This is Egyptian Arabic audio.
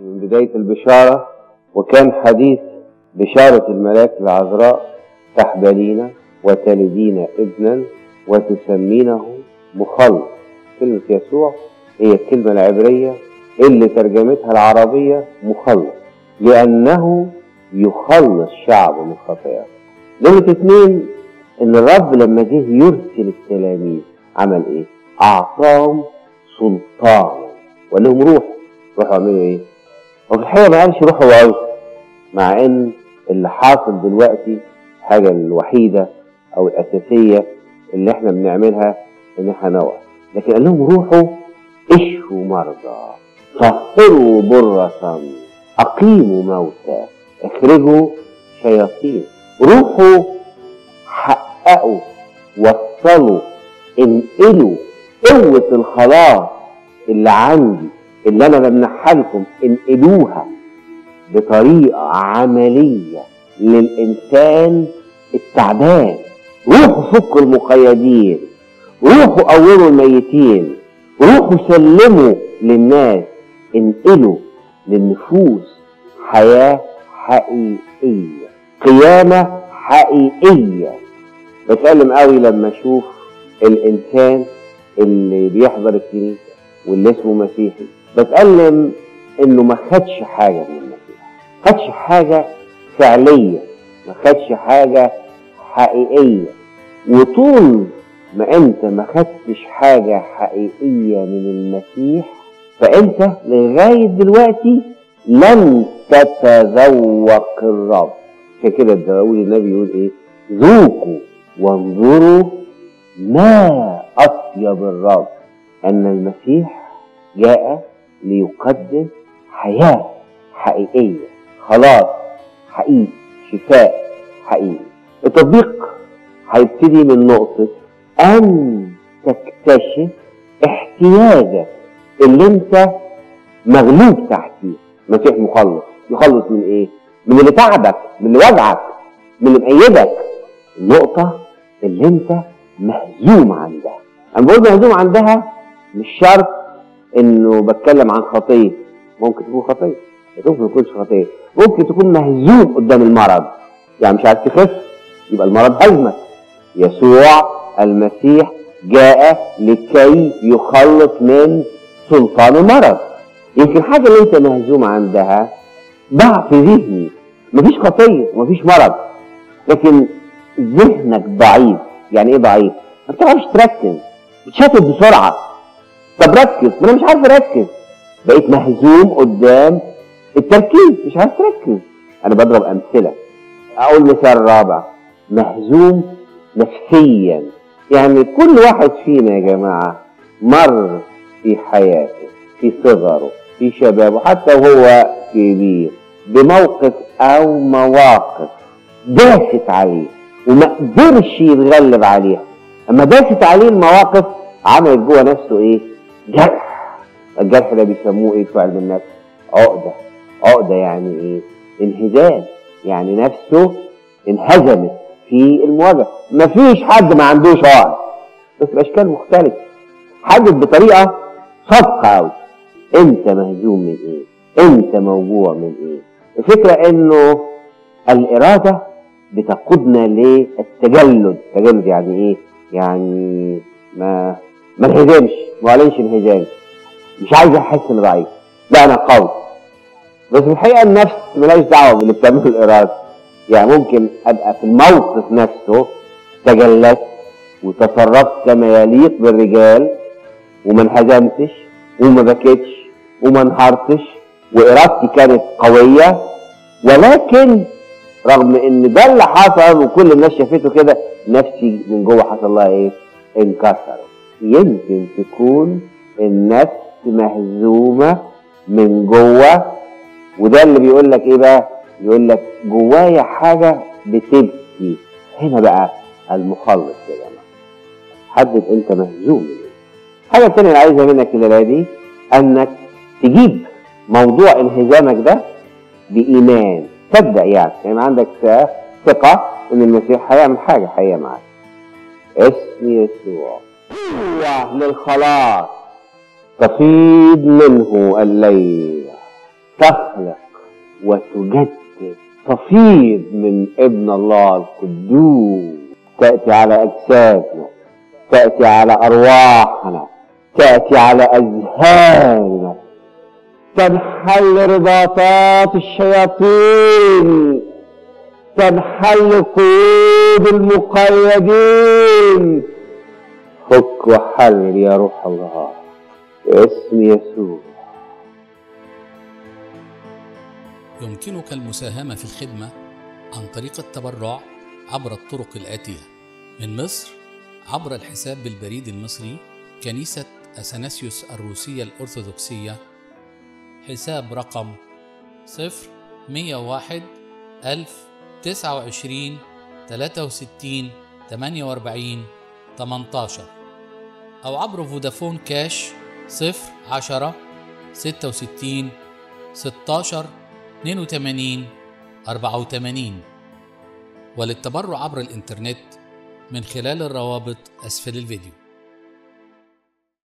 من بداية البشارة وكان حديث بشارة الملاك العذراء تحبلين وتلدين ابنا وتسمينه مخلص كلمة يسوع هي الكلمة العبرية اللي ترجمتها العربية مخلص لأنه يخلص شعبه من خطاياه نمرة اتنين إن الرب لما جه يرسل التلاميذ عمل إيه؟ أعطاهم سلطانا وقال لهم روحوا روحوا اعملوا إيه؟ وفي الحقيقة ما قالش روحوا وعظوا مع إن اللي حاصل دلوقتي الحاجة الوحيدة أو الأساسية اللي إحنا بنعملها إن إحنا نوعظ لكن قال لهم روحوا اشفوا مرضى طهروا برة أقيموا موتى اخرجوا شياطين روحوا حققوا وصلوا انقلوا قوة الخلاص اللي عندي اللي أنا بمنحها لكم انقلوها بطريقة عملية للإنسان التعبان روحوا فكوا المقيدين روحوا قوموا الميتين روحوا سلموا للناس انقلوا للنفوس حياة حقيقية قيامة حقيقية بتألم قوي لما اشوف الانسان اللي بيحضر الكنيسة واللي اسمه مسيحي بتألم انه ما خدش حاجة من المسيح خدش حاجة فعلية ما خدش حاجة حقيقية وطول ما انت ما خدتش حاجة حقيقية من المسيح فانت لغاية دلوقتي لم تتذوق الرب عشان كده داود النبي يقول ايه ذوقوا وانظروا ما اطيب الرب ان المسيح جاء ليقدم حياة حقيقية خلاص حقيقي شفاء حقيقي التطبيق هيبتدي من نقطة أن تكتشف احتياجك اللي انت مغلوب تحتيه مسيح مخلص يخلص من ايه من اللي تعبك من اللي وجعك من اللي مأيدك النقطة اللي انت مهزوم عندها انا بقول مهزوم عندها مش شرط انه بتكلم عن خطية ممكن تكون خطية ممكن ما تكونش خطية ممكن تكون مهزوم قدام المرض يعني مش عايز تخف يبقى المرض هزمك يسوع المسيح جاء لكي يخلص من سلطان المرض يمكن الحاجة اللي انت مهزوم عندها ضعف ذهني مفيش خطية ومفيش مرض لكن ذهنك ضعيف يعني ايه ضعيف؟ ما بتعرفش تركز بتشتت بسرعة طب ركز ما انا مش عارف اركز بقيت مهزوم قدام التركيز مش عارف تركز انا بضرب امثلة اقول مثال رابع مهزوم نفسيا يعني كل واحد فينا يا جماعة مر في حياته في صغره في شبابه حتى وهو كبير بموقف او مواقف داست عليه وما قدرش يتغلب عليها اما داست عليه المواقف عملت جوه نفسه ايه جرح الجرح ده بيسموه ايه في علم النفس عقده عقده يعني ايه انهزام يعني نفسه انهزمت في المواجهه مفيش حد ما عندوش عقد بس باشكال مختلفه حدد بطريقه صادقه قوي انت مهزوم من ايه انت موجوع من ايه الفكره انه الاراده بتقودنا للتجلد تجلد يعني ايه يعني ما ما انهزمش ما اعلنش انهزام مش عايز احس اني ضعيف لا انا قوي بس في الحقيقه النفس ملهاش دعوه باللي بتعمله الاراده يعني ممكن ابقى في الموقف نفسه تجلت وتصرفت كما يليق بالرجال وما انهزمتش وما بكيتش وما انهارتش وارادتي كانت قويه ولكن رغم ان ده اللي حصل وكل الناس شافته كده نفسي من جوه حصل لها ايه؟ انكسرت يمكن تكون النفس مهزومه من جوه وده اللي بيقول لك ايه بقى؟ يقول لك جوايا حاجه بتبكي هنا بقى المخلص يا جماعه حدد انت مهزوم من ايه الحاجه الثانيه اللي عايزها منك الليله دي انك تجيب موضوع انهزامك ده بايمان صدق يعني يعني عندك ثقه ان المسيح هيعمل حاجه حقيقيه معاك اسم يسوع قوه للخلاص تفيض منه الليل تخلق وتجدد تفيض من ابن الله القدوس تأتي على أجسادنا تأتي على أرواحنا تأتي على أذهاننا تنحل رباطات الشياطين تنحل قيود المقيدين فك وحرر يا روح الله باسم يسوع يمكنك المساهمة في الخدمة عن طريق التبرع عبر الطرق الآتية من مصر عبر الحساب بالبريد المصري كنيسة أثناسيوس الروسية الأرثوذكسية حساب رقم صفر مية واحد ألف تسعة وعشرين تلاتة وستين تمانية وأربعين تمنتاشر أو عبر فودافون كاش صفر عشرة ستة وستين ستاشر اتنين وتمانين أربعة وتمانين وللتبرع عبر الإنترنت من خلال الروابط أسفل الفيديو